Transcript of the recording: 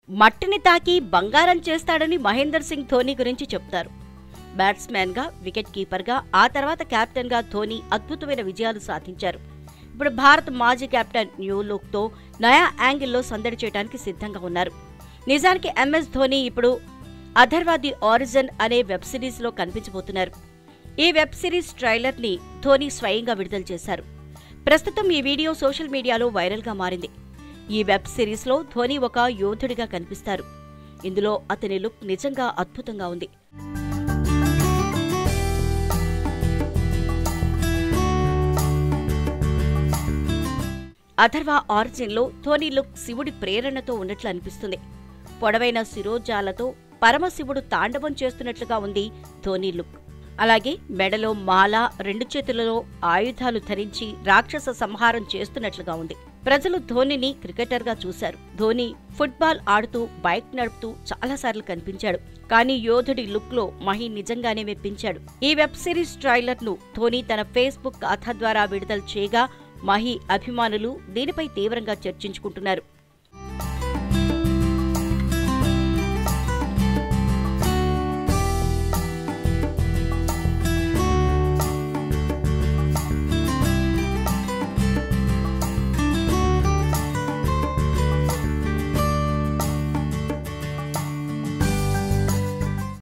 మట్టిని తాకి బంగారం చేస్తాడని మహేందర్ సింగ్ ధోని గురించి చెప్తారు బ్యాట్స్మెన్గా వికెట్ కీపర్గా ఆ తర్వాత కెప్టెన్గా ధోని అద్భుతమైన విజయాలు సాధించారు ఇప్పుడు భారత్ మాజీ కెప్టెన్ న్యూ లుక్తో నయా యాంగిల్లో సందడి చేయడానికి సిద్ధంగా ఉన్నారు నిజానికి ఎంఎస్ ధోని ఇప్పుడు అథర్వా ది ఆరిజన్ అనే వెబ్ సిరీస్లో కనిపించబోతున్నారు ఈ వెబ్ సిరీస్ ట్రైలర్ని ధోని స్వయంగా విడుదల చేశారు ప్రస్తుతం ఈ వీడియో సోషల్ మీడియాలో వైరల్గా మారింది ఈ వెబ్ సిరీస్లో ధోని ఒక యోధుడిగా కనిపిస్తారు ఇందులో అతని లుక్ నిజంగా అద్భుతంగా ఉంది అథర్వ ఆరిజిన్లో ధోని లుక్ శివుడి ప్రేరణతో ఉన్నట్లు అనిపిస్తుంది పొడవైన శిరోజాలతో పరమశివుడు తాండవం చేస్తున్నట్లుగా ఉంది ధోని లుక్ అలాగే మెడలో మాల రెండు చేతులలో ఆయుధాలు ధరించి రాక్షస సంహారం చేస్తున్నట్లుగా ఉంది ప్రజలు ధోనిని క్రికెటర్గా చూశారు ధోని ఫుట్బాల్ ఆడుతూ బైక్ నడుపుతూ చాలాసార్లు కనిపించాడు కానీ యోధుడి లుక్ లో మహి నిజంగానే మెప్పించాడు ఈ వెబ్ సిరీస్ ట్రైలర్ ను ధోని తన ఫేస్బుక్ ఖాతా ద్వారా విడుదల చేయగా మహి అభిమానులు దీనిపై తీవ్రంగా చర్చించుకుంటున్నారు